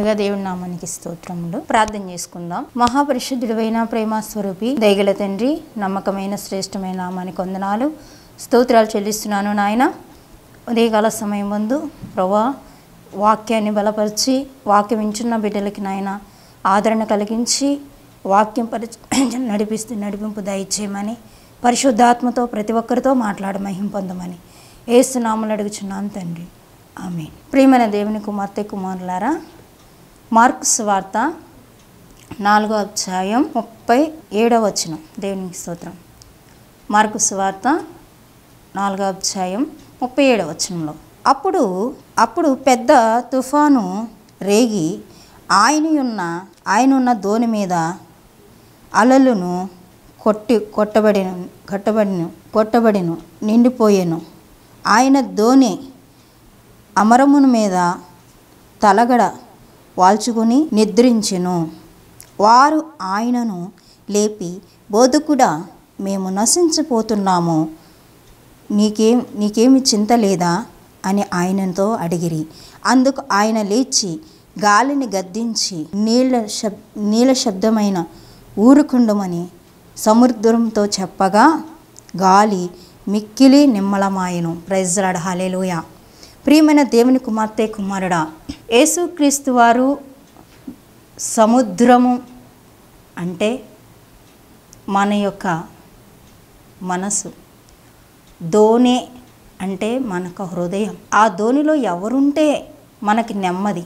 ముందుగా దేవుడి నామానికి స్తోత్రములు ప్రార్థన చేసుకుందాం మహాపరిశుద్ధుడైన ప్రేమ స్వరూపి దయగల తండ్రి నమ్మకమైన శ్రేష్టమైన నామానికి వందనాలు స్తోత్రాలు చెల్లిస్తున్నాను నాయన ఉదయకాల సమయం ముందు ప్రభా వాక్యాన్ని బలపరిచి వాక్యం వింటున్న బిడ్డలకి నాయన ఆదరణ కలిగించి వాక్యం పరిచ నడిపిస్తూ నడిపింపు దయచేయమని పరిశుద్ధాత్మతో ప్రతి ఒక్కరితో మాట్లాడ మహిం పొందమని ఏసునామలు అడుగుచున్నాను తండ్రి ఆమె ప్రియమైన దేవుని కుమార్తె కుమారులారా మార్క్స్ వార్త నాలుగో అధ్యాయం ముప్పై ఏడవ వచనం దేవునికి స్తోత్రం మార్కుస్ వార్త నాలుగో అధ్యాయం ముప్పై ఏడవ వచనంలో అప్పుడు అప్పుడు పెద్ద తుఫాను రేగి ఆయన ఉన్న ఆయన ఉన్న దోణి మీద అలలును కొట్టి కొట్టబడిన కట్టబడిన కొట్టబడిను నిండిపోయెను ఆయన దోణి అమరమును మీద తలగడ వాల్చుకుని నిద్రించెను వారు ఆయనను లేపి బోధకుడా మేము నశించిపోతున్నాము నీకేం నీకేమి చింత లేదా అని ఆయనతో అడిగిరి అందుకు ఆయన లేచి గాలిని గద్దించి నీళ్ళ శబ్ నీళ్ళ శబ్దమైన ఊరుకుండమని సముద్రంతో చెప్పగా గాలి మిక్కిలి నిమ్మలమాయను ప్రైజ్లాడ హలేలుయ ప్రియమైన దేవుని కుమార్తె కుమారుడా యేసుక్రీస్తు వారు సముద్రము అంటే మన యొక్క మనసు దోణి అంటే మనకు హృదయం ఆ దోణిలో ఎవరుంటే మనకి నెమ్మది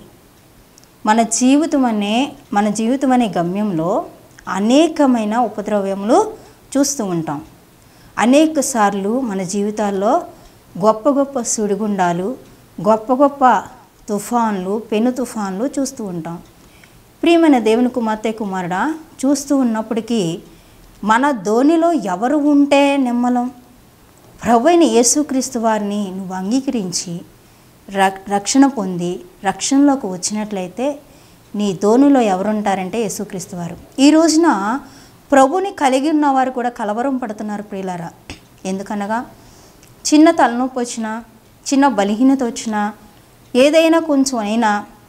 మన జీవితం అనే మన జీవితం అనే గమ్యంలో అనేకమైన ఉపద్రవ్యములు చూస్తూ ఉంటాం అనేక సార్లు మన జీవితాల్లో గొప్ప గొప్ప సుడిగుండాలు గొప్ప గొప్ప తుఫాన్లు పెను తుఫాన్లు చూస్తూ ఉంటాం ప్రియమైన దేవుని కుమార్తె కుమారుడా చూస్తూ ఉన్నప్పటికీ మన ధోనిలో ఎవరు ఉంటే నిమ్మలం ప్రభువైన యేసుక్రీస్తు వారిని నువ్వు అంగీకరించి ర- రక్షణ పొంది రక్షణలోకి వచ్చినట్లయితే నీ ధోనిలో ఎవరుంటారంటే యేసుక్రీస్తు వారు ఈ రోజున ప్రభుని కలిగి ఉన్నవారు కూడా కలవరం పడుతున్నారు ప్రియులారా ఎందుకనగా చిన్న తలనొప్పి వచ్చినా చిన్న బలహీనత వచ్చినా ఏదైనా కొంచెం అయినా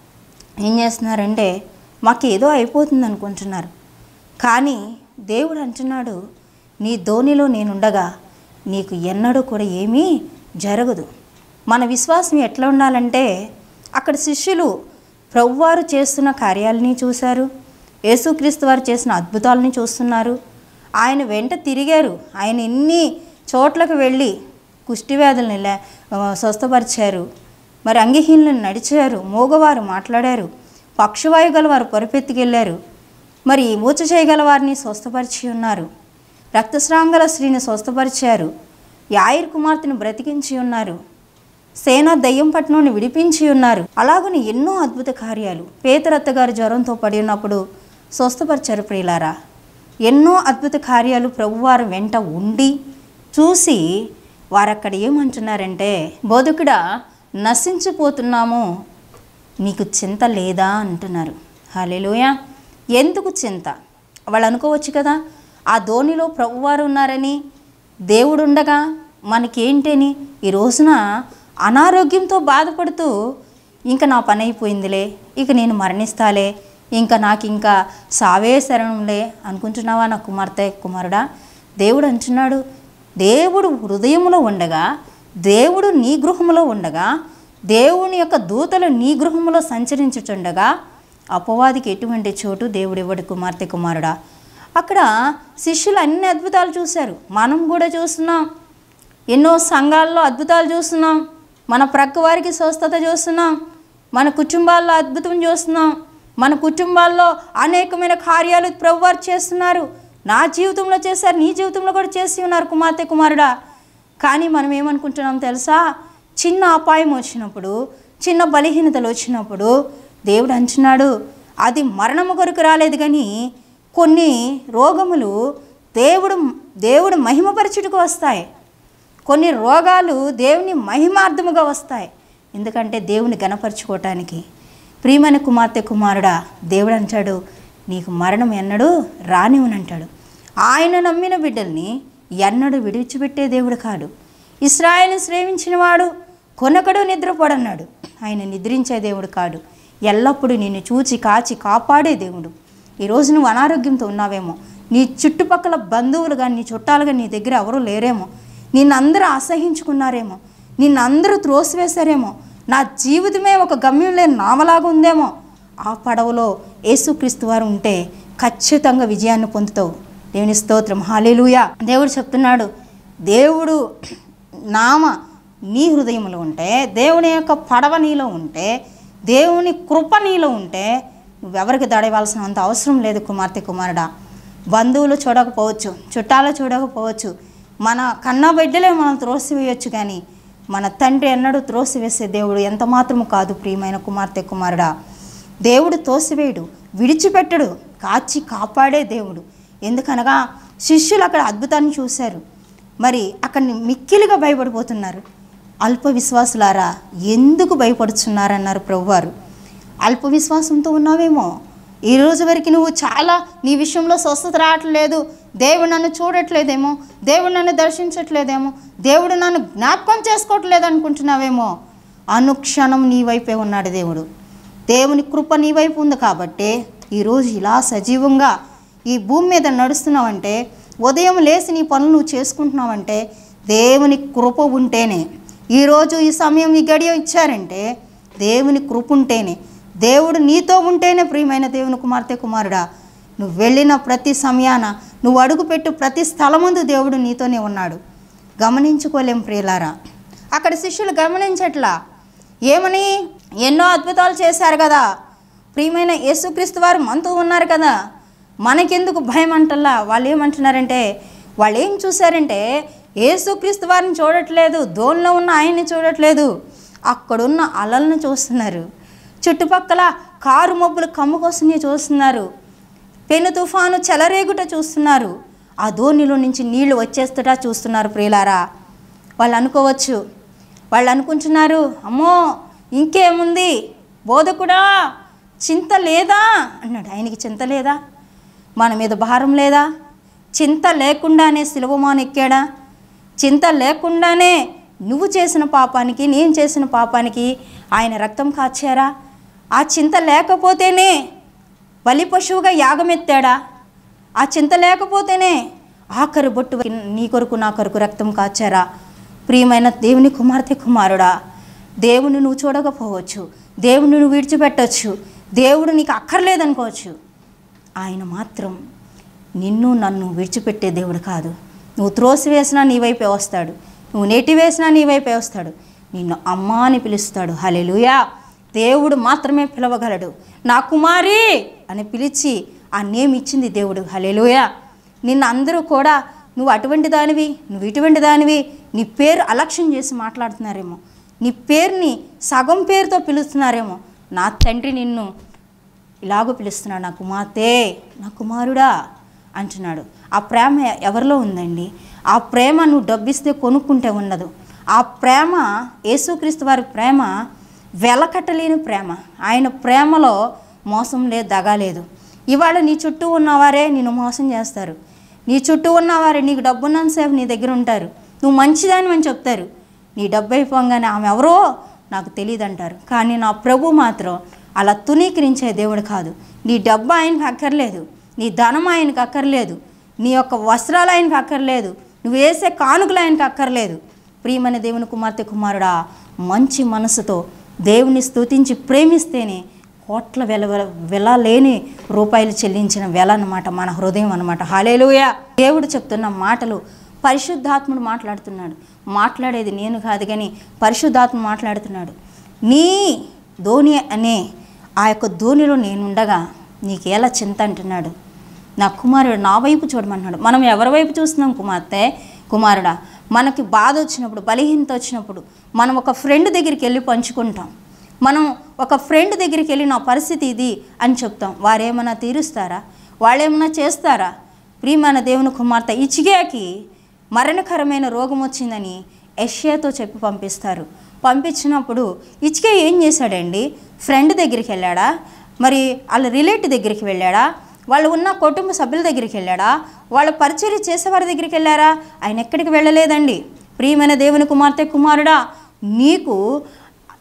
ఏం చేస్తున్నారంటే మాకు ఏదో అయిపోతుంది అనుకుంటున్నారు కానీ దేవుడు అంటున్నాడు నీ ధోనిలో నేనుండగా నీకు ఎన్నడూ కూడా ఏమీ జరగదు మన విశ్వాసం ఎట్లా ఉండాలంటే అక్కడ శిష్యులు ప్రభువారు చేస్తున్న కార్యాలని చూశారు యేసుక్రీస్తు వారు చేసిన అద్భుతాలని చూస్తున్నారు ఆయన వెంట తిరిగారు ఆయన ఎన్ని చోట్లకు వెళ్ళి కుష్టివ్యాధులను లే ఆ, స్వస్థపరిచారు మరి అంగహీనులను నడిచారు మోగవారు మాట్లాడారు పక్షవాయు గల వారు పొరపెత్తికెళ్ళారు మరి మూచ చేయగల వారిని స్వస్థపరిచి ఉన్నారు రక్తస్రావం గల స్త్రీని స్వస్థపరిచారు యాయిర్ కుమార్తెను బ్రతికించి ఉన్నారు సేన దయ్యం పట్నంని విడిపించి ఉన్నారు అలాగని ఎన్నో అద్భుత కార్యాలు పేతరత్త గారు జ్వరంతో పడి ఉన్నప్పుడు స్వస్థపరిచారు ప్రియులారా ఎన్నో అద్భుత కార్యాలు ప్రభువారు వెంట ఉండి చూసి వారు అక్కడ ఏమంటున్నారంటే బోధకుడా నశించిపోతున్నాము నీకు చింత లేదా అంటున్నారు హలేలోయ ఎందుకు చింత వాళ్ళు అనుకోవచ్చు కదా ఆ ధోనిలో ప్రభువారు ఉన్నారని దేవుడు ఉండగా మనకేంటని ఈ రోజున అనారోగ్యంతో బాధపడుతూ ఇంకా నా పని అయిపోయిందిలే ఇక నేను మరణిస్తాలే ఇంకా నాకు ఇంకా సావే శరణంలే అనుకుంటున్నావా నా కుమార్తె కుమారుడా దేవుడు అంటున్నాడు దేవుడు హృదయములో ఉండగా దేవుడు నీ గృహములో ఉండగా దేవుని యొక్క దూతలు నీ గృహములో సంచరించుచుండగా అపవాదికి ఎటువంటి చోటు దేవుడు ఇవ్వడు కుమార్తె కుమారుడా అక్కడ శిష్యులు అన్ని అద్భుతాలు చూశారు మనం కూడా చూస్తున్నాం ఎన్నో సంఘాల్లో అద్భుతాలు చూస్తున్నాం మన ప్రక్క వారికి స్వస్థత చూస్తున్నాం మన కుటుంబాల్లో అద్భుతం చూస్తున్నాం మన కుటుంబాల్లో అనేకమైన కార్యాలు ప్రభువారు చేస్తున్నారు నా జీవితంలో చేశారు నీ జీవితంలో కూడా చేసి ఉన్నారు కుమార్తె కుమారుడా కానీ మనం ఏమనుకుంటున్నాం తెలుసా చిన్న అపాయం వచ్చినప్పుడు చిన్న బలహీనతలు వచ్చినప్పుడు దేవుడు అంటున్నాడు అది మరణము కొరకు రాలేదు కానీ కొన్ని రోగములు దేవుడు దేవుడు మహిమపరచుటకు వస్తాయి కొన్ని రోగాలు దేవుని మహిమార్థముగా వస్తాయి ఎందుకంటే దేవుని గణపరుచుకోవటానికి ప్రియమైన కుమార్తె కుమారుడా దేవుడు అంటాడు నీకు మరణం ఎన్నడూ రానివనంటాడు ఆయన నమ్మిన బిడ్డల్ని ఎన్నడూ విడిచిపెట్టే దేవుడు కాడు ఇస్రాయేల్ని శ్రేమించిన వాడు కొనకడు నిద్రపోడన్నాడు ఆయన నిద్రించే దేవుడు కాడు ఎల్లప్పుడూ నిన్ను చూచి కాచి కాపాడే దేవుడు ఈరోజు నువ్వు అనారోగ్యంతో ఉన్నావేమో నీ చుట్టుపక్కల బంధువులు కానీ నీ చుట్టాలుగా నీ దగ్గర ఎవరూ లేరేమో నిన్నందరూ అసహించుకున్నారేమో నిన్నందరూ త్రోసివేశారేమో నా జీవితమే ఒక గమ్యం లేని నామలాగా ఉందేమో ఆ పడవలో యేసుక్రీస్తు వారు ఉంటే ఖచ్చితంగా విజయాన్ని పొందుతావు దేవుని స్తోత్రం హాలేలుయా దేవుడు చెప్తున్నాడు దేవుడు నామ నీ హృదయంలో ఉంటే దేవుని యొక్క పడవ నీలో ఉంటే దేవుని కృప నీలో ఉంటే నువ్వెవరికి దడవలసిన అంత అవసరం లేదు కుమార్తె కుమారుడా బంధువులు చూడకపోవచ్చు చుట్టాలు చూడకపోవచ్చు మన కన్న బిడ్డలే మనం త్రోసివేయొచ్చు కానీ మన తండ్రి ఎన్నడూ త్రోసివేసే దేవుడు ఎంత మాత్రము కాదు ప్రియమైన కుమార్తె కుమారుడా దేవుడు తోసివేయడు విడిచిపెట్టడు కాచి కాపాడే దేవుడు ఎందుకనగా శిష్యులు అక్కడ అద్భుతాన్ని చూశారు మరి అక్కడ మిక్కిలిగా భయపడిపోతున్నారు అల్ప విశ్వాసులారా ఎందుకు భయపడుతున్నారన్నారు ప్రభువారు అల్ప విశ్వాసంతో ఉన్నావేమో ఈ రోజు వరకు నువ్వు చాలా నీ విషయంలో స్వస్థత రావట్లేదు దేవుడు నన్ను చూడట్లేదేమో దేవుడు నన్ను దర్శించట్లేదేమో దేవుడు నన్ను జ్ఞాపకం చేసుకోవట్లేదు అనుకుంటున్నావేమో అనుక్షణం నీ వైపే ఉన్నాడు దేవుడు దేవుని కృప నీ వైపు ఉంది కాబట్టి ఈరోజు ఇలా సజీవంగా ఈ భూమి మీద నడుస్తున్నావంటే ఉదయం లేచి నీ పనులు నువ్వు చేసుకుంటున్నావంటే దేవుని కృప ఉంటేనే ఈరోజు ఈ సమయం ఈ గడియ ఇచ్చారంటే దేవుని కృప ఉంటేనే దేవుడు నీతో ఉంటేనే ప్రియమైన దేవుని కుమార్తె కుమారుడా నువ్వు వెళ్ళిన ప్రతి సమయాన నువ్వు అడుగుపెట్టు ప్రతి స్థలమందు దేవుడు నీతోనే ఉన్నాడు గమనించుకోలేం ప్రియులారా అక్కడ శిష్యులు గమనించట్లా ఏమని ఎన్నో అద్భుతాలు చేశారు కదా ప్రియమైన యేసుక్రీస్తు వారు మనతో ఉన్నారు కదా మనకెందుకు భయం అంటల్లా వాళ్ళు ఏమంటున్నారంటే వాళ్ళు ఏం చూశారంటే యేసుక్రీస్తు వారిని చూడట్లేదు దోన్లో ఉన్న ఆయన్ని చూడట్లేదు అక్కడున్న అలలను చూస్తున్నారు చుట్టుపక్కల కారు మబ్బులు కమ్ముకొస్తున్నాయి చూస్తున్నారు పెను తుఫాను చెలరేగుట చూస్తున్నారు ఆ ధోనిలో నుంచి నీళ్లు వచ్చేస్తుటా చూస్తున్నారు ప్రియులారా వాళ్ళు అనుకోవచ్చు వాళ్ళు అనుకుంటున్నారు అమ్మో ఇంకేముంది బోధకుడా చింత లేదా అన్నాడు ఆయనకి చింత లేదా మన మీద భారం లేదా చింత లేకుండానే సిలువమాను ఎక్కాడా చింత లేకుండానే నువ్వు చేసిన పాపానికి నేను చేసిన పాపానికి ఆయన రక్తం కాచారా ఆ చింత లేకపోతేనే బలి పశువుగా యాగమెత్తాడా ఆ చింత లేకపోతేనే ఆఖరి బొట్టు నీ కొరకు నా కొరకు రక్తం కాచారా ప్రియమైన దేవుని కుమార్తె కుమారుడా దేవుని నువ్వు చూడకపోవచ్చు దేవుని నువ్వు విడిచిపెట్టవచ్చు దేవుడు నీకు అక్కర్లేదనుకోవచ్చు ఆయన మాత్రం నిన్ను నన్ను విడిచిపెట్టే దేవుడు కాదు నువ్వు త్రోసివేసినా నీ వైపే వస్తాడు నువ్వు నెట్టివేసినా నీ వైపే వస్తాడు నిన్ను అమ్మా అని పిలుస్తాడు హలెలుయా దేవుడు మాత్రమే పిలవగలడు నా కుమారి అని పిలిచి ఆ నేమ్ ఇచ్చింది దేవుడు హలెలుయా నిన్ను అందరూ కూడా నువ్వు అటువంటి దానివి నువ్వు ఇటువంటి దానివి నీ పేరు అలక్ష్యం చేసి మాట్లాడుతున్నారేమో నీ పేరుని సగం పేరుతో పిలుస్తున్నారేమో నా తండ్రి నిన్ను ఇలాగ పిలుస్తున్నాడు నా కుమార్తె నా కుమారుడా అంటున్నాడు ఆ ప్రేమ ఎవరిలో ఉందండి ఆ ప్రేమ నువ్వు డబ్బిస్తే కొనుక్కుంటే ఉండదు ఆ ప్రేమ యేసుక్రీస్తు వారి ప్రేమ వెలకట్టలేని ప్రేమ ఆయన ప్రేమలో మోసం లేదు దగా లేదు ఇవాళ నీ చుట్టూ ఉన్నవారే నిన్ను మోసం చేస్తారు నీ చుట్టూ ఉన్నవారే నీకు డబ్బున్నంతసేపు నీ దగ్గర ఉంటారు నువ్వు మంచిదాని అని చెప్తారు నీ డబ్బు అయిపోగానే ఆమె ఎవరో నాకు తెలియదు అంటారు కానీ నా ప్రభు మాత్రం అలా తునీకరించే దేవుడు కాదు నీ డబ్బు ఆయనకు అక్కర్లేదు నీ ధనం ఆయనకు అక్కర్లేదు నీ యొక్క వస్త్రాలు ఆయనకు అక్కర్లేదు నువ్వు వేసే కానుకలు ఆయనకు అక్కర్లేదు ప్రియమైన దేవుని కుమార్తె కుమారుడా మంచి మనసుతో దేవుని స్తుతించి ప్రేమిస్తేనే కోట్ల వెల వెల లేని రూపాయలు చెల్లించిన వెల అన్నమాట మన హృదయం అనమాట హాలేలుయ దేవుడు చెప్తున్న మాటలు పరిశుద్ధాత్ముడు మాట్లాడుతున్నాడు మాట్లాడేది నేను కాదు కానీ పరిశుద్ధాత్మ మాట్లాడుతున్నాడు నీ ధోని అనే ఆ యొక్క ధోనిలో నేనుండగా నీకు ఎలా చింత అంటున్నాడు నా కుమారుడు నా వైపు చూడమన్నాడు మనం ఎవరి వైపు చూస్తున్నాం కుమార్తె కుమారుడా మనకి బాధ వచ్చినప్పుడు బలహీనత వచ్చినప్పుడు మనం ఒక ఫ్రెండ్ దగ్గరికి వెళ్ళి పంచుకుంటాం మనం ఒక ఫ్రెండ్ దగ్గరికి వెళ్ళి నా పరిస్థితి ఇది అని చెప్తాం వారేమైనా తీరుస్తారా వాళ్ళేమైనా చేస్తారా ప్రియమైన దేవుని కుమార్తె ఇచ్చిగాకి మరణకరమైన రోగం వచ్చిందని యష్యాతో చెప్పి పంపిస్తారు పంపించినప్పుడు ఇచ్చికే ఏం చేశాడండి ఫ్రెండ్ దగ్గరికి వెళ్ళాడా మరి వాళ్ళ రిలేటివ్ దగ్గరికి వెళ్ళాడా వాళ్ళు ఉన్న కుటుంబ సభ్యుల దగ్గరికి వెళ్ళాడా వాళ్ళ పరిచర్య చేసేవారి దగ్గరికి వెళ్ళారా ఆయన ఎక్కడికి వెళ్ళలేదండి ప్రియమైన దేవుని కుమార్తె కుమారుడా నీకు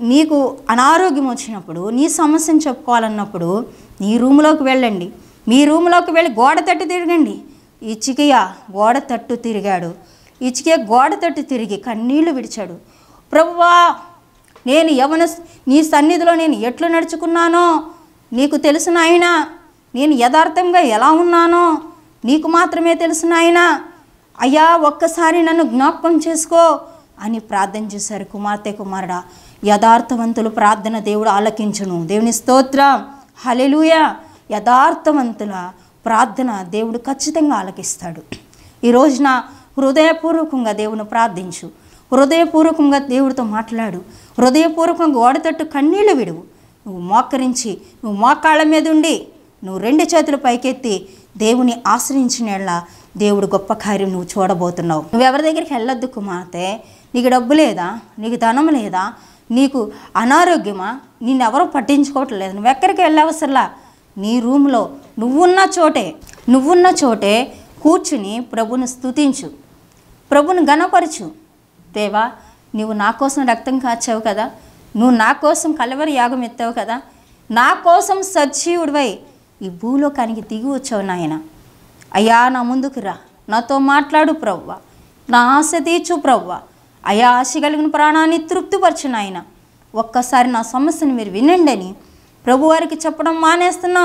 నీకు అనారోగ్యం వచ్చినప్పుడు నీ సమస్యను చెప్పుకోవాలన్నప్పుడు నీ రూములోకి వెళ్ళండి మీ రూములోకి వెళ్ళి గోడ తట్టు తిరగండి ఇచ్చికయ్య గోడ తట్టు తిరిగాడు ఇచ్చికే గోడ తట్టు తిరిగి కన్నీళ్లు విడిచాడు ప్రభువా నేను యవన నీ సన్నిధిలో నేను ఎట్లు నడుచుకున్నానో నీకు తెలుసు నాయనా నేను యథార్థంగా ఎలా ఉన్నానో నీకు మాత్రమే తెలుసు నాయనా అయ్యా ఒక్కసారి నన్ను జ్ఞాపకం చేసుకో అని ప్రార్థన చేశారు కుమార్తె కుమారుడా యథార్థవంతులు ప్రార్థన దేవుడు ఆలకించును దేవుని స్తోత్రం హలెలుయ యథార్థవంతుల ప్రార్థన దేవుడు ఖచ్చితంగా ఆలకిస్తాడు ఈ రోజున హృదయపూర్వకంగా దేవుని ప్రార్థించు హృదయపూర్వకంగా దేవుడితో మాట్లాడు హృదయపూర్వకంగా గోడతట్టు కన్నీళ్లు విడువు నువ్వు మోకరించి నువ్వు మోకాళ్ళ మీద ఉండి నువ్వు రెండు చేతులు పైకెత్తి దేవుని ఆశ్రయించినట్ల దేవుడు గొప్ప కార్యం నువ్వు చూడబోతున్నావు నువ్వు ఎవరి దగ్గరికి వెళ్ళొద్దు కుమార్తె నీకు డబ్బు లేదా నీకు ధనం లేదా నీకు అనారోగ్యమా నిన్నెవరూ పట్టించుకోవట్లేదు నువ్వు ఎక్కడికి వెళ్ళవసరలా నీ రూమ్లో నువ్వున్న చోటే నువ్వున్న చోటే కూర్చుని ప్రభుని స్తుతించు ప్రభుని గణపరచు దేవా నువ్వు నా కోసం రక్తం కాచావు కదా నువ్వు నా కోసం కలవరి యాగం ఎత్తావు కదా నా కోసం సజీవుడివై ఈ భూలోకానికి దిగి వచ్చావు నాయన అయ్యా నా ముందుకు రా నాతో మాట్లాడు ప్రవ్వ నా ఆశ తీర్చు ప్రవ్వ అయా ఆశ కలిగిన ప్రాణాన్ని తృప్తిపరచు నాయన ఒక్కసారి నా సమస్యను మీరు వినండి అని ప్రభువారికి చెప్పడం మానేస్తున్నాం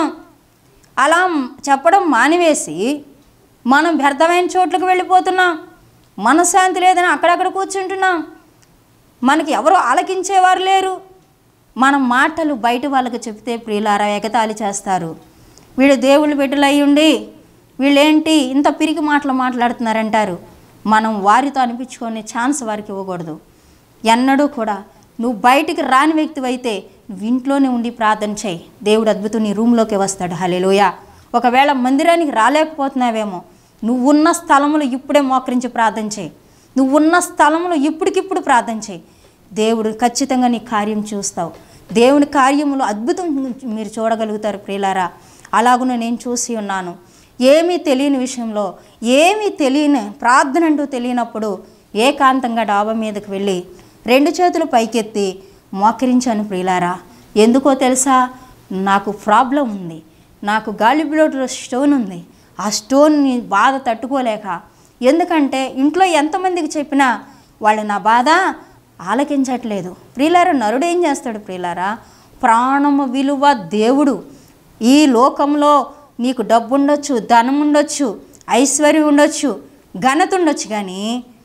అలా చెప్పడం మానివేసి మనం వ్యర్థమైన చోట్లకు వెళ్ళిపోతున్నాం మనశ్శాంతి లేదని అక్కడక్కడ కూర్చుంటున్నాం మనకి ఎవరు ఆలకించేవారు లేరు మన మాటలు బయట వాళ్ళకి చెప్తే ప్రియులారా ఎగతాళి చేస్తారు వీడు దేవుళ్ళు బిడ్డలై ఉండి వీళ్ళేంటి ఇంత పిరికి మాటలు మాట్లాడుతున్నారంటారు మనం వారితో అనిపించుకునే ఛాన్స్ వారికి ఇవ్వకూడదు ఎన్నడూ కూడా నువ్వు బయటికి రాని వ్యక్తివైతే నువ్వు ఇంట్లోనే ఉండి ప్రార్థన చేయి దేవుడు అద్భుతం నీ రూమ్లోకి వస్తాడు హలేలోయ ఒకవేళ మందిరానికి రాలేకపోతున్నావేమో నువ్వున్న స్థలంలో ఇప్పుడే మోకరించి ప్రార్థన చేయి నువ్వున్న స్థలంలో ఇప్పటికిప్పుడు ప్రార్థన చేయి దేవుడు ఖచ్చితంగా నీ కార్యం చూస్తావు దేవుని కార్యములు అద్భుతం మీరు చూడగలుగుతారు ప్రియులారా అలాగున నేను చూసి ఉన్నాను ఏమీ తెలియని విషయంలో ఏమీ తెలియని ప్రార్థన అంటూ తెలియనప్పుడు ఏకాంతంగా డాబా మీదకి వెళ్ళి రెండు చేతులు పైకెత్తి మోకరించాను ప్రియులారా ఎందుకో తెలుసా నాకు ప్రాబ్లం ఉంది నాకు గాలి బ్లోడ్లో స్టోన్ ఉంది ఆ స్టోన్ని బాధ తట్టుకోలేక ఎందుకంటే ఇంట్లో ఎంతమందికి చెప్పినా వాళ్ళు నా బాధ ఆలకించట్లేదు ప్రియులారా నరుడు ఏం చేస్తాడు ప్రియులారా ప్రాణము విలువ దేవుడు ఈ లోకంలో నీకు డబ్బు ఉండొచ్చు ధనం ఉండొచ్చు ఐశ్వర్యం ఉండొచ్చు ఘనత ఉండొచ్చు కానీ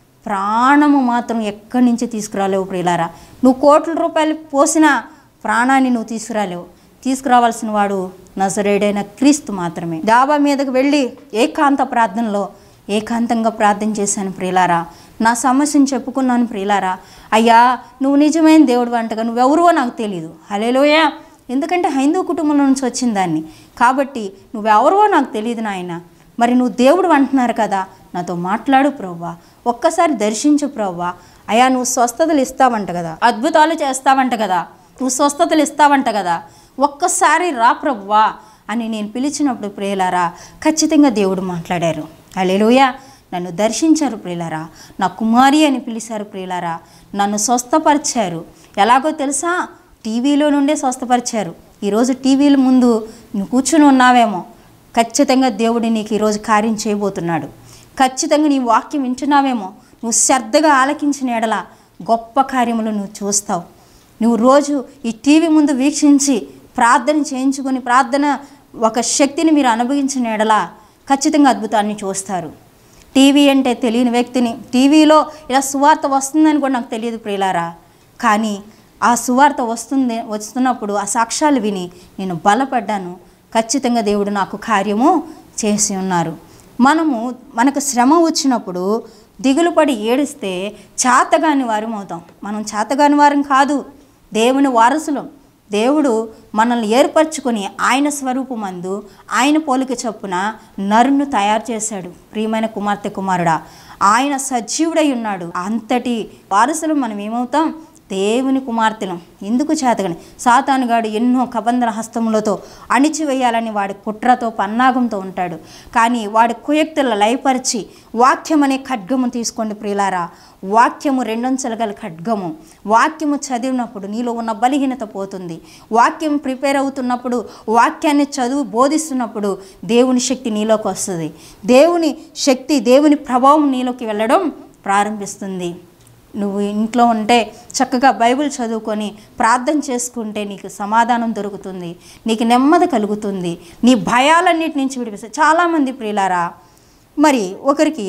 ప్రాణము మాత్రం ఎక్కడి నుంచి తీసుకురాలేవు ప్రియులారా నువ్వు కోట్ల రూపాయలు పోసిన ప్రాణాన్ని నువ్వు తీసుకురాలేవు తీసుకురావాల్సిన వాడు నజరేడైన క్రీస్తు మాత్రమే డాబా మీదకు వెళ్ళి ఏకాంత ప్రార్థనలో ఏకాంతంగా ప్రార్థన చేశాను ప్రియులారా నా సమస్యను చెప్పుకున్నాను ప్రియులారా అయ్యా నువ్వు నిజమైన దేవుడు అంటగా నువ్వెవరువో నాకు తెలియదు హలేలోయ ఎందుకంటే హైందవ కుటుంబంలో నుంచి వచ్చిన దాన్ని కాబట్టి నువ్వెవరువో నాకు తెలియదు నాయన మరి నువ్వు దేవుడు అంటున్నారు కదా నాతో మాట్లాడు ప్రవ్వా ఒక్కసారి దర్శించు ప్రవ్వా అయ్యా నువ్వు స్వస్థతలు ఇస్తావంట కదా అద్భుతాలు చేస్తావంట కదా నువ్వు స్వస్థతలు ఇస్తావంట కదా ఒక్కసారి రా ప్రవ్వా అని నేను పిలిచినప్పుడు ప్రియులారా ఖచ్చితంగా దేవుడు మాట్లాడారు అలేలుయ నన్ను దర్శించారు ప్రియులారా నా కుమారి అని పిలిచారు ప్రియులారా నన్ను స్వస్థపరిచారు ఎలాగో తెలుసా టీవీలో నుండే స్వస్థపరిచారు ఈరోజు టీవీల ముందు నువ్వు కూర్చుని ఉన్నావేమో ఖచ్చితంగా దేవుడు నీకు ఈరోజు కార్యం చేయబోతున్నాడు ఖచ్చితంగా నీ వాక్యం వింటున్నావేమో నువ్వు శ్రద్ధగా ఆలకించిన ఎడల గొప్ప కార్యములు నువ్వు చూస్తావు నువ్వు రోజు ఈ టీవీ ముందు వీక్షించి ప్రార్థన చేయించుకొని ప్రార్థన ఒక శక్తిని మీరు అనుభవించిన ఎడల ఖచ్చితంగా అద్భుతాన్ని చూస్తారు టీవీ అంటే తెలియని వ్యక్తిని టీవీలో ఇలా సువార్త వస్తుందని కూడా నాకు తెలియదు ప్రియులారా కానీ ఆ సువార్త వస్తుంది వస్తున్నప్పుడు ఆ సాక్ష్యాలు విని నేను బలపడ్డాను ఖచ్చితంగా దేవుడు నాకు కార్యము చేసి ఉన్నారు మనము మనకు శ్రమ వచ్చినప్పుడు దిగులు పడి ఏడిస్తే చేతగాని వారం అవుతాం మనం చేతగాని వారం కాదు దేవుని వారసులం దేవుడు మనల్ని ఏర్పరచుకొని ఆయన స్వరూపమందు ఆయన పోలిక చొప్పున నరును తయారు చేశాడు ప్రియమైన కుమార్తె కుమారుడా ఆయన సజీవుడై ఉన్నాడు అంతటి వారసులు మనం ఏమవుతాం దేవుని కుమార్తెను ఎందుకు చేతగని సాతానుగాడు ఎన్నో కబంధన హస్తములతో అణిచివేయాలని వాడి కుట్రతో పన్నాగంతో ఉంటాడు కానీ వాడి కుయక్తుల లయపరిచి వాక్యం అనే ఖడ్గము తీసుకోండి ప్రియులారా వాక్యము రెండొంచెల గల ఖడ్గము వాక్యము చదివినప్పుడు నీలో ఉన్న బలహీనత పోతుంది వాక్యం ప్రిపేర్ అవుతున్నప్పుడు వాక్యాన్ని చదువు బోధిస్తున్నప్పుడు దేవుని శక్తి నీలోకి వస్తుంది దేవుని శక్తి దేవుని ప్రభావం నీలోకి వెళ్ళడం ప్రారంభిస్తుంది నువ్వు ఇంట్లో ఉంటే చక్కగా బైబిల్ చదువుకొని ప్రార్థన చేసుకుంటే నీకు సమాధానం దొరుకుతుంది నీకు నెమ్మది కలుగుతుంది నీ భయాలన్నిటి నుంచి విడిపిస్తుంది చాలామంది ప్రియులారా మరి ఒకరికి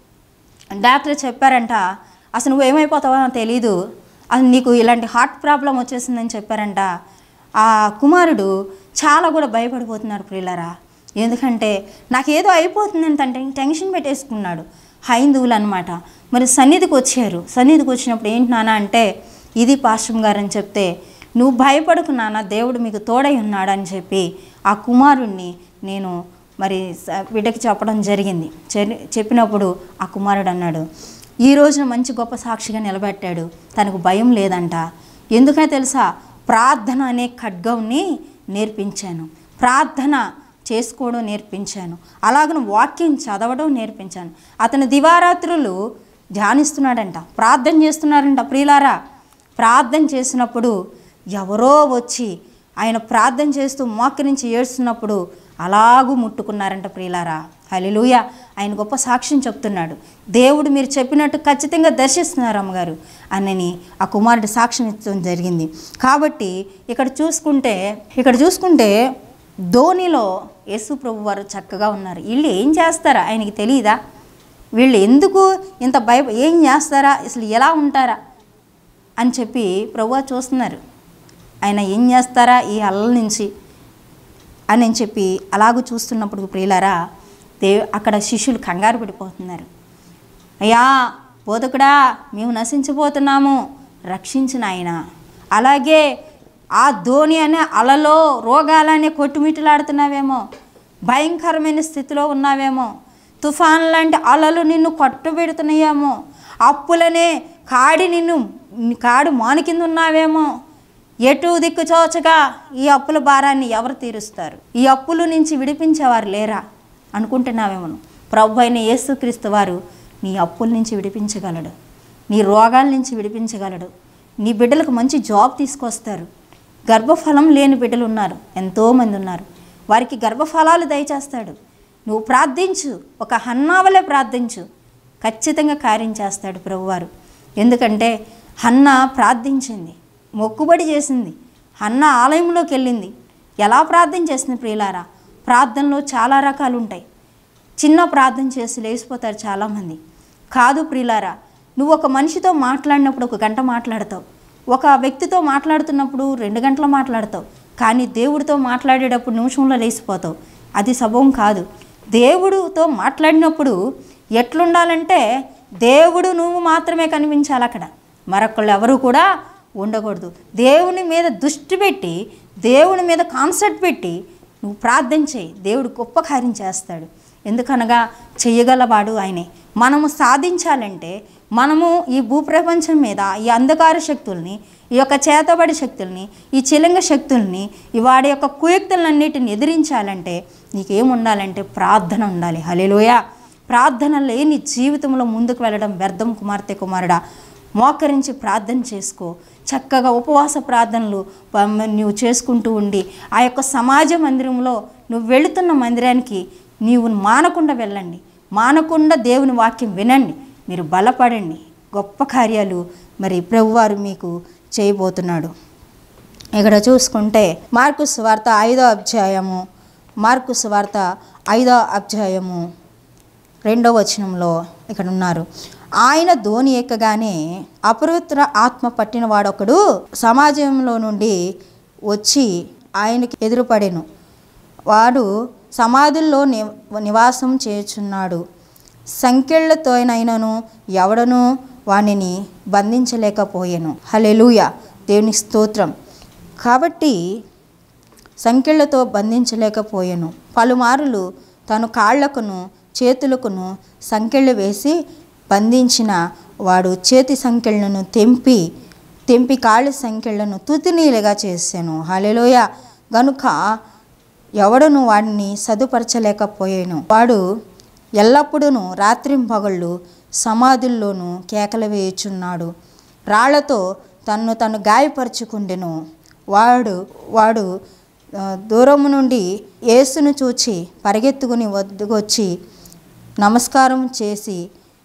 డాక్టర్ చెప్పారంట అసలు నువ్వు ఏమైపోతావో నాకు తెలీదు అసలు నీకు ఇలాంటి హార్ట్ ప్రాబ్లం వచ్చేసిందని చెప్పారంట ఆ కుమారుడు చాలా కూడా భయపడిపోతున్నాడు ప్రియులరా ఎందుకంటే నాకేదో అయిపోతుందని తన టెన్- టెన్షన్ పెట్టేసుకున్నాడు హైందువులు అనమాట మరి సన్నిధికి వచ్చారు సన్నిధికి వచ్చినప్పుడు ఏంటి నాన్న అంటే ఇది పాశ్రం గారు అని చెప్తే నువ్వు భయపడకు నాన్న దేవుడు మీకు తోడై ఉన్నాడని చెప్పి ఆ కుమారుణ్ణి నేను మరి స- బిడ్డకి చెప్పడం జరిగింది చెరి- చెప్పినప్పుడు ఆ కుమారుడు అన్నాడు ఈ రోజున మంచి గొప్ప సాక్షిగా నిలబెట్టాడు తనకు భయం లేదంట ఎందుకని తెలుసా ప్రార్థన అనే ఖడ్గంని నేర్పించాను ప్రార్థన చేసుకోవడం నేర్పించాను అలాగను వాక్యం చదవడం నేర్పించాను అతను దివారాత్రులు ధ్యానిస్తున్నాడంట ప్రార్థన చేస్తున్నారంట ప్రియులారా ప్రార్థన చేసినప్పుడు ఎవరో వచ్చి ఆయన ప్రార్థన చేస్తూ మోకరించి ఏడుస్తున్నప్పుడు అలాగూ ముట్టుకున్నారంట ప్రియులారా హలిలుయ ఆయన గొప్ప సాక్ష్యం చెప్తున్నాడు దేవుడు మీరు చెప్పినట్టు ఖచ్చితంగా దర్శిస్తున్నారు అమ్మగారు అనని ఆ కుమారుడు సాక్ష్యం ఇచ్చడం జరిగింది కాబట్టి ఇక్కడ చూసుకుంటే ఇక్కడ చూసుకుంటే ధోనిలో యేసు ప్రభు వారు చక్కగా ఉన్నారు వీళ్ళు ఏం చేస్తారా ఆయనకి తెలియదా వీళ్ళు ఎందుకు ఇంత భయ ఏం చేస్తారా అసలు ఎలా ఉంటారా అని చెప్పి ప్రభు చూస్తున్నారు ఆయన ఏం చేస్తారా ఈ అల్లల నుంచి అని చెప్పి అలాగూ చూస్తున్నప్పుడు ప్రియులారా దే అక్కడ శిష్యులు కంగారు పడిపోతున్నారు అయ్యా బోధకుడా మేము నశించిపోతున్నాము రక్షించిన ఆయన అలాగే ఆ ధోని అనే అలలో రోగాలనే కొట్టుమిట్టులాడుతున్నావేమో భయంకరమైన స్థితిలో ఉన్నావేమో తుఫాన్ లాంటి అలలు నిన్ను కొట్టుబెడుతున్నాయేమో అప్పులనే కాడి నిన్ను కాడు మాను కింద ఉన్నావేమో ఎటు దిక్కు చోచగా ఈ అప్పుల భారాన్ని ఎవరు తీరుస్తారు ఈ అప్పుల నుంచి విడిపించేవారు లేరా అనుకుంటున్నావేమో ప్రభు అయిన యేసుక్రీస్తు వారు నీ అప్పుల నుంచి విడిపించగలడు నీ రోగాల నుంచి విడిపించగలడు నీ బిడ్డలకు మంచి జాబ్ తీసుకొస్తారు గర్భఫలం లేని బిడ్డలు ఉన్నారు ఎంతోమంది ఉన్నారు వారికి గర్భఫలాలు దయచేస్తాడు నువ్వు ప్రార్థించు ఒక హన్నావలే ప్రార్థించు ఖచ్చితంగా కార్యం చేస్తాడు ప్రభువారు ఎందుకంటే హన్న ప్రార్థించింది మొక్కుబడి చేసింది హన్న ఆలయంలోకి వెళ్ళింది ఎలా ప్రార్థన చేసింది ప్రియులారా ప్రార్థనలో చాలా రకాలు ఉంటాయి చిన్న ప్రార్థన చేసి లేచిపోతారు చాలామంది కాదు ప్రియులారా నువ్వు ఒక మనిషితో మాట్లాడినప్పుడు ఒక గంట మాట్లాడతావు ఒక వ్యక్తితో మాట్లాడుతున్నప్పుడు రెండు గంటలు మాట్లాడతావు కానీ దేవుడితో మాట్లాడేటప్పుడు నిమిషంలో లేచిపోతావు అది సభం కాదు దేవుడితో మాట్లాడినప్పుడు ఎట్లుండాలంటే దేవుడు నువ్వు మాత్రమే కనిపించాలి అక్కడ మరొకళ్ళు ఎవరు కూడా ఉండకూడదు దేవుని మీద దృష్టి పెట్టి దేవుని మీద కాన్సెప్ట్ పెట్టి నువ్వు ప్రార్థన చేయి దేవుడు గొప్ప కార్యం చేస్తాడు ఎందుకనగా చెయ్యగలవాడు ఆయనే మనము సాధించాలంటే మనము ఈ భూప్రపంచం మీద ఈ అంధకార శక్తుల్ని ఈ యొక్క చేతబడి శక్తుల్ని ఈ చిలింగ శక్తుల్ని ఈ వాడి యొక్క కుయుక్తులన్నిటిని ఎదిరించాలంటే నీకేం ఉండాలంటే ప్రార్థన ఉండాలి హలేలోయ ప్రార్థన లేని జీవితంలో ముందుకు వెళ్ళడం వ్యర్థం కుమార్తె కుమారుడా మోకరించి ప్రార్థన చేసుకో చక్కగా ఉపవాస ప్రార్థనలు ప- నువ్వు చేసుకుంటూ ఉండి ఆ యొక్క సమాజ మందిరంలో నువ్వు వెళుతున్న మందిరానికి నీవు మానకుండా వెళ్ళండి మానకుండా దేవుని వాక్యం వినండి మీరు బలపడండి గొప్ప కార్యాలు మరి ప్రభువారు మీకు చేయబోతున్నాడు ఇక్కడ చూసుకుంటే మార్కు సువార్త ఐదో అధ్యాయము మార్కు సువార్త ఐదో అధ్యాయము రెండో వచనంలో ఇక్కడ ఉన్నారు ఆయన ధోని ఎక్కగానే అపవిత్ర ఆత్మ పట్టిన వాడొకడు సమాజంలో నుండి వచ్చి ఆయనకి ఎదురుపడెను వాడు సమాధుల్లో ని నివాసం చేయుచున్నాడు సంఖ్యలతోనైనను ఎవడను వానిని బంధించలేకపోయాను హలెలూయ దేవుని స్తోత్రం కాబట్టి సంఖ్యలతో బంధించలేకపోయాను పలుమారులు తను కాళ్లకును చేతులకును సంకెళ్ళు వేసి బంధించిన వాడు చేతి సంకెళ్ళను తెంపి తెంపి కాళ్ళ సంఖ్యలను తుతినీలుగా చేశాను హలెలోయ గనుక ఎవడును వాడిని సదుపరచలేకపోయాను వాడు ఎల్లప్పుడూ రాత్రింపగళ్ళు సమాధుల్లోనూ కేకలు వేయుచున్నాడు రాళ్లతో తన్ను తను గాయపరుచుకుండెను వాడు వాడు ఆ, దూరము నుండి యేసును చూచి పరిగెత్తుకుని వద్దకొచ్చి నమస్కారం చేసి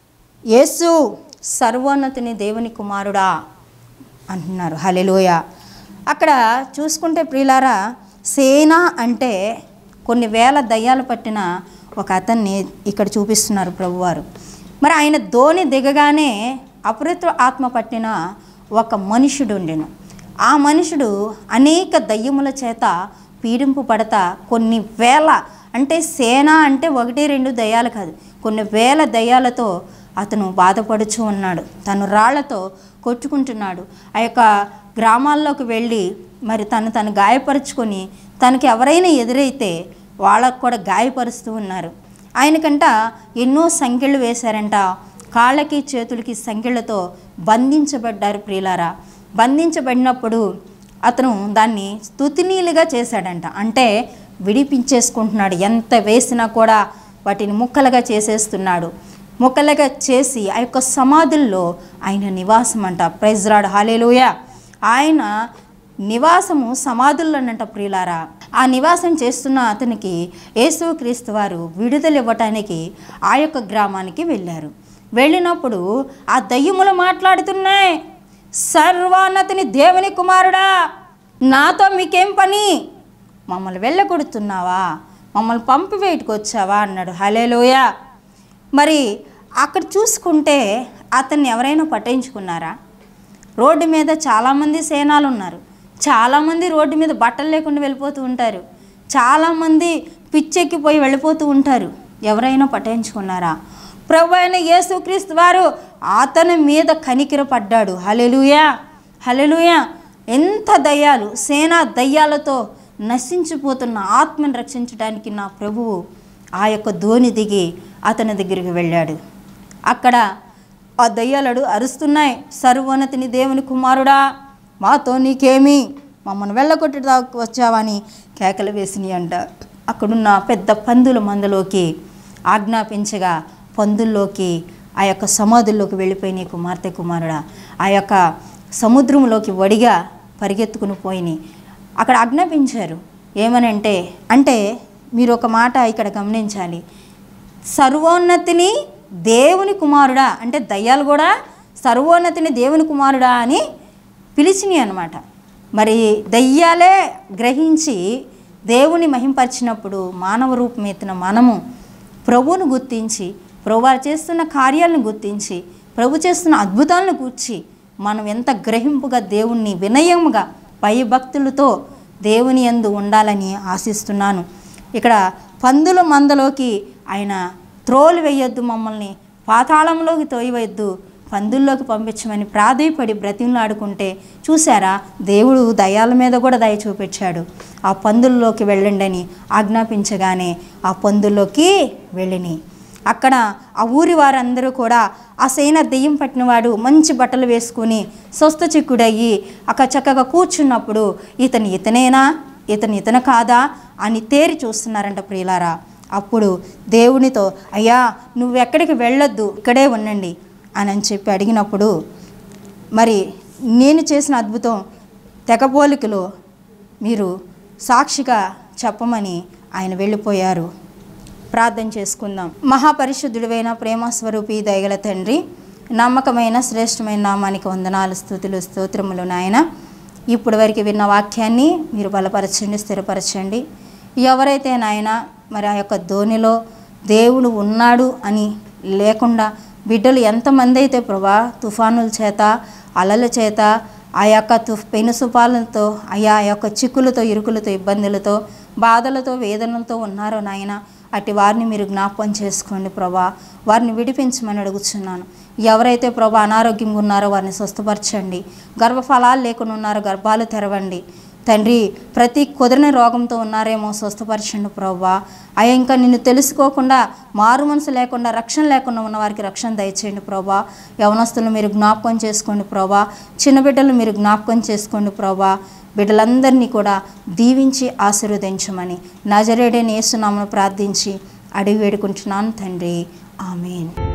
యేసు సర్వోన్నతిని దేవుని కుమారుడా అంటున్నారు హలెలోయ అక్కడ చూసుకుంటే ప్రియులారా సేన అంటే కొన్ని వేల దయ్యాలు పట్టిన ఒక అతన్ని ఇక్కడ చూపిస్తున్నారు ప్రభువారు మరి ఆయన ధోని దిగగానే అపరిత ఆత్మ పట్టిన ఒక మనుషుడు ఉండెను ఆ మనుషుడు అనేక దయ్యముల చేత పీడింపు పడతా కొన్ని వేల అంటే సేన అంటే ఒకటి రెండు దయ్యాలు కాదు కొన్ని వేల దయ్యాలతో అతను బాధపడుచు ఉన్నాడు తను రాళ్లతో కొట్టుకుంటున్నాడు ఆ యొక్క గ్రామాల్లోకి వెళ్ళి మరి తను తను గాయపరుచుకొని తనకి ఎవరైనా ఎదురైతే వాళ్ళకు కూడా గాయపరుస్తూ ఉన్నారు ఆయనకంట ఎన్నో సంఖ్యలు వేశారంట కాళ్ళకి చేతులకి సంఖ్యలతో బంధించబడ్డారు ప్రియులారా బంధించబడినప్పుడు అతను దాన్ని స్తుతినీలుగా చేశాడంట అంటే విడిపించేసుకుంటున్నాడు ఎంత వేసినా కూడా వాటిని ముక్కలుగా చేసేస్తున్నాడు ముక్కలుగా చేసి ఆ యొక్క సమాధుల్లో ఆయన నివాసం అంట ప్రైజ్రాడ్ హాలేలుయ ఆయన నివాసము సమాధుల్లోనంట ప్రియులారా ఆ నివాసం చేస్తున్న అతనికి యేసుక్రీస్తు వారు విడుదల ఇవ్వటానికి ఆ యొక్క గ్రామానికి వెళ్ళారు వెళ్ళినప్పుడు ఆ దయ్యములు మాట్లాడుతున్నాయి సర్వాన్నతిని దేవుని కుమారుడా నాతో మీకేం పని మమ్మల్ని వెళ్ళగొడుతున్నావా మమ్మల్ని పంపివేయటకు వచ్చావా అన్నాడు హలేలోయ మరి అక్కడ చూసుకుంటే అతన్ని ఎవరైనా పట్టించుకున్నారా రోడ్డు మీద చాలామంది సేనాలు ఉన్నారు చాలామంది రోడ్డు మీద బట్టలు లేకుండా వెళ్ళిపోతూ ఉంటారు చాలామంది పిచ్చెక్కిపోయి వెళ్ళిపోతూ ఉంటారు ఎవరైనా పట్టించుకున్నారా ప్రభు అయిన యేసుక్రీస్తు వారు అతని మీద కనికిర పడ్డాడు హలెలుయా హలెలుయా ఎంత దయ్యాలు సేనా దయ్యాలతో నశించిపోతున్న ఆత్మను రక్షించడానికి నా ప్రభువు ఆ యొక్క ధోని దిగి అతని దగ్గరికి వెళ్ళాడు అక్కడ ఆ దయ్యాలడు అరుస్తున్నాయి సర్వోన్నతిని దేవుని కుమారుడా మాతో నీకేమి మమ్మల్ని వెళ్ళగొట్టి వచ్చావని కేకలు వేసినాయి అంట అక్కడున్న పెద్ద పందుల మందలోకి ఆజ్ఞాపించగా పందుల్లోకి ఆ యొక్క సమాధుల్లోకి వెళ్ళిపోయినాయి కుమార్తె కుమారుడా ఆ యొక్క సముద్రంలోకి వడిగా పరిగెత్తుకుని పోయినాయి అక్కడ ఆజ్ఞాపించారు ఏమనంటే అంటే మీరు ఒక మాట ఇక్కడ గమనించాలి సర్వోన్నతిని దేవుని కుమారుడా అంటే దయ్యాలు కూడా సర్వోన్నతిని దేవుని కుమారుడా అని పిలిచినాయి అనమాట మరి దయ్యాలే గ్రహించి దేవుని మహింపరిచినప్పుడు మానవ రూపమెత్తిన మనము ప్రభువును గుర్తించి ప్రభు వారు చేస్తున్న కార్యాలను గుర్తించి ప్రభు చేస్తున్న అద్భుతాలను కూర్చి మనం ఎంత గ్రహింపుగా దేవుణ్ణి వినయముగా భయభక్తులతో దేవుని యందు ఉండాలని ఆశిస్తున్నాను ఇక్కడ పందుల మందలోకి ఆయన త్రోలు వేయొద్దు మమ్మల్ని పాతాళంలోకి తోయవద్దు పందుల్లోకి పంపించమని ప్రాధేయపడి బ్రతిమలాడుకుంటే చూసారా దేవుడు దయాల మీద కూడా దయ చూపించాడు ఆ పందుల్లోకి వెళ్ళండి అని ఆజ్ఞాపించగానే ఆ పందుల్లోకి వెళ్ళిని అక్కడ ఆ ఊరి వారందరూ కూడా ఆ సేన దెయ్యం పట్టినవాడు మంచి బట్టలు వేసుకుని స్వస్థ చిక్కుడయ్యి అక్కడ చక్కగా కూర్చున్నప్పుడు ఇతను ఇతనేనా ఇతను ఇతను కాదా అని తేరి చూస్తున్నారంట ప్రియులారా అప్పుడు దేవునితో అయ్యా నువ్వు ఎక్కడికి వెళ్ళొద్దు ఇక్కడే ఉండండి అని అని చెప్పి అడిగినప్పుడు మరి నేను చేసిన అద్భుతం తెగపోలికలో మీరు సాక్షిగా చెప్పమని ఆయన వెళ్ళిపోయారు ప్రార్థన చేసుకుందాం మహాపరిశుద్ధుడివైన ప్రేమ స్వరూపి దయగల తండ్రి నమ్మకమైన శ్రేష్టమైన నామానికి వందనాలు స్థుతులు స్తోత్రములు నాయన ఇప్పుడు వరకు విన్న వాక్యాన్ని మీరు బలపరచండి స్థిరపరచండి ఎవరైతే నాయన మరి ఆ యొక్క ధోనిలో దేవుడు ఉన్నాడు అని లేకుండా బిడ్డలు ఎంతమంది అయితే ప్రభా తుఫానుల చేత అలల చేత ఆ యొక్క తు పెనుసుపాలతో అయా ఆ యొక్క చిక్కులతో ఇరుకులతో ఇబ్బందులతో బాధలతో వేదనలతో ఉన్నారో నాయన అట్టి వారిని మీరు జ్ఞాపకం చేసుకోండి ప్రభా వారిని విడిపించమని అడుగుతున్నాను ఎవరైతే ప్రభా అనారోగ్యంగా ఉన్నారో వారిని స్వస్థపరచండి గర్భఫలాలు లేకుండా ఉన్నారో గర్భాలు తెరవండి తండ్రి ప్రతి కుదిరిన రోగంతో ఉన్నారేమో స్వస్థపరచండి ప్రభా అయ్యా ఇంకా నిన్ను తెలుసుకోకుండా మారు మనసు లేకుండా రక్షణ లేకుండా ఉన్న వారికి రక్షణ దయచేయండి ప్రభా యవనస్తులు మీరు జ్ఞాపకం చేసుకోండి ప్రభా చిన్న బిడ్డలు మీరు జ్ఞాపకం చేసుకోండి ప్రభా బిడ్డలందరినీ కూడా దీవించి ఆశీర్వదించమని నజరేడని యేసునామను ప్రార్థించి అడిగి వేడుకుంటున్నాను తండ్రి ఆమెన్